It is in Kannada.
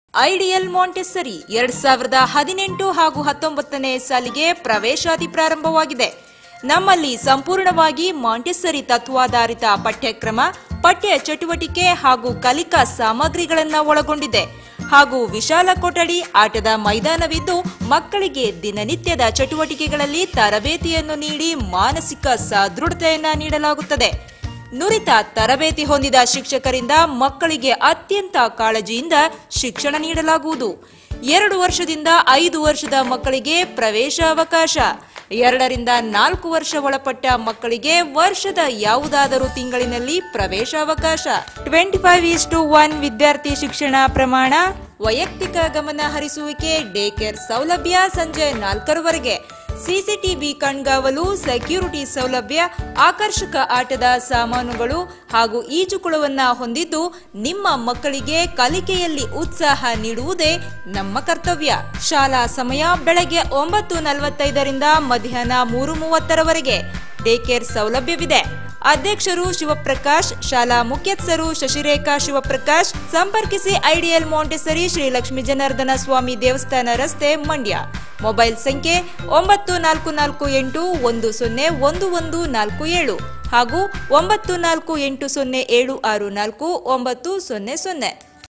ಐಡಿಯಲ್ ಮಾಂಟೆಸರಿ ಎರಡ್ ಸಾವಿರದ ಹದಿನೆಂಟು ಹಾಗೂ ಹತ್ತೊಂಬತ್ತನೇ ಸಾಲಿಗೆ ಪ್ರವೇಶಾತಿ ಪ್ರಾರಂಭವಾಗಿದೆ ನಮ್ಮಲ್ಲಿ ಸಂಪೂರ್ಣವಾಗಿ ಮಾಂಟೆಸರಿ ತತ್ವಾಧಾರಿತ ಪಠ್ಯಕ್ರಮ ಪಠ್ಯ ಚಟುವಟಿಕೆ ಹಾಗೂ ಕಲಿಕಾ ಸಾಮಗ್ರಿಗಳನ್ನು ಒಳಗೊಂಡಿದೆ ಹಾಗೂ ವಿಶಾಲ ಕೊಠಡಿ ಆಟದ ಮೈದಾನವಿದ್ದು ಮಕ್ಕಳಿಗೆ ದಿನನಿತ್ಯದ ಚಟುವಟಿಕೆಗಳಲ್ಲಿ ತರಬೇತಿಯನ್ನು ನೀಡಿ ಮಾನಸಿಕ ಸದೃಢತೆಯನ್ನ ನೀಡಲಾಗುತ್ತದೆ ನುರಿತ ತರಬೇತಿ ಹೊಂದಿದ ಶಿಕ್ಷಕರಿಂದ ಮಕ್ಕಳಿಗೆ ಅತ್ಯಂತ ಕಾಳಜಿಯಿಂದ ಶಿಕ್ಷಣ ನೀಡಲಾಗುವುದು ಎರಡು ವರ್ಷದಿಂದ ಐದು ವರ್ಷದ ಮಕ್ಕಳಿಗೆ ಪ್ರವೇಶ ಅವಕಾಶ ಎರಡರಿಂದ ನಾಲ್ಕು ವರ್ಷ ಒಳಪಟ್ಟ ಮಕ್ಕಳಿಗೆ ವರ್ಷದ ಯಾವುದಾದರೂ ತಿಂಗಳಿನಲ್ಲಿ ಪ್ರವೇಶ ಅವಕಾಶ twenty five is to one ವಿದ್ಯಾರ್ಥಿ ಶಿಕ್ಷಣ ಪ್ರಮಾಣ ವೈಯಕ್ತಿಕ ಗಮನ ಹರಿಸುವಿಕೆ ಡೇ ಕೇರ್ ಸೌಲಭ್ಯ ಸಂಜೆ ನಾಲ್ಕರವರೆಗೆ ಸಿಸಿಟಿವಿ ಕಣ್ಗಾವಲು ಸೆಕ್ಯೂರಿಟಿ ಸೌಲಭ್ಯ ಆಕರ್ಷಕ ಆಟದ ಸಾಮಾನುಗಳು ಹಾಗೂ ಈಜುಕೊಳವನ್ನ ಹೊಂದಿದ್ದು ನಿಮ್ಮ ಮಕ್ಕಳಿಗೆ ಕಲಿಕೆಯಲ್ಲಿ ಉತ್ಸಾಹ ನೀಡುವುದೇ ನಮ್ಮ ಕರ್ತವ್ಯ ಶಾಲಾ ಸಮಯ ಬೆಳಗ್ಗೆ ಒಂಬತ್ತು ನಲವತ್ತೈದರಿಂದ ಮಧ್ಯಾಹ್ನ ಮೂರು ಮೂವತ್ತರವರೆಗೆ ಡೇ ಕೇರ್ ಸೌಲಭ್ಯವಿದೆ ಅಧ್ಯಕ್ಷರು ಶಿವಪ್ರಕಾಶ್ ಶಾಲಾ ಮುಖ್ಯಸ್ಥರು ಶಶಿರೇಖಾ ಶಿವಪ್ರಕಾಶ್ ಸಂಪರ್ಕಿಸಿ ಐಡಿಯಲ್ ಮಾಂಟೆಸರಿ ಶ್ರೀ ಲಕ್ಷ್ಮೀ ಜನಾರ್ದನ ಸ್ವಾಮಿ ದೇವಸ್ಥಾನ ರಸ್ತೆ ಮಂಡ್ಯ ಮೊಬೈಲ್ ಸಂಖ್ಯೆ ಒಂಬತ್ತು ನಾಲ್ಕು ನಾಲ್ಕು ಎಂಟು ಒಂದು ಸೊನ್ನೆ ಒಂದು ಒಂದು ನಾಲ್ಕು ಏಳು ಹಾಗೂ ಒಂಬತ್ತು ನಾಲ್ಕು ಎಂಟು ಸೊನ್ನೆ ಏಳು ಆರು ನಾಲ್ಕು ಒಂಬತ್ತು ಸೊನ್ನೆ ಸೊನ್ನೆ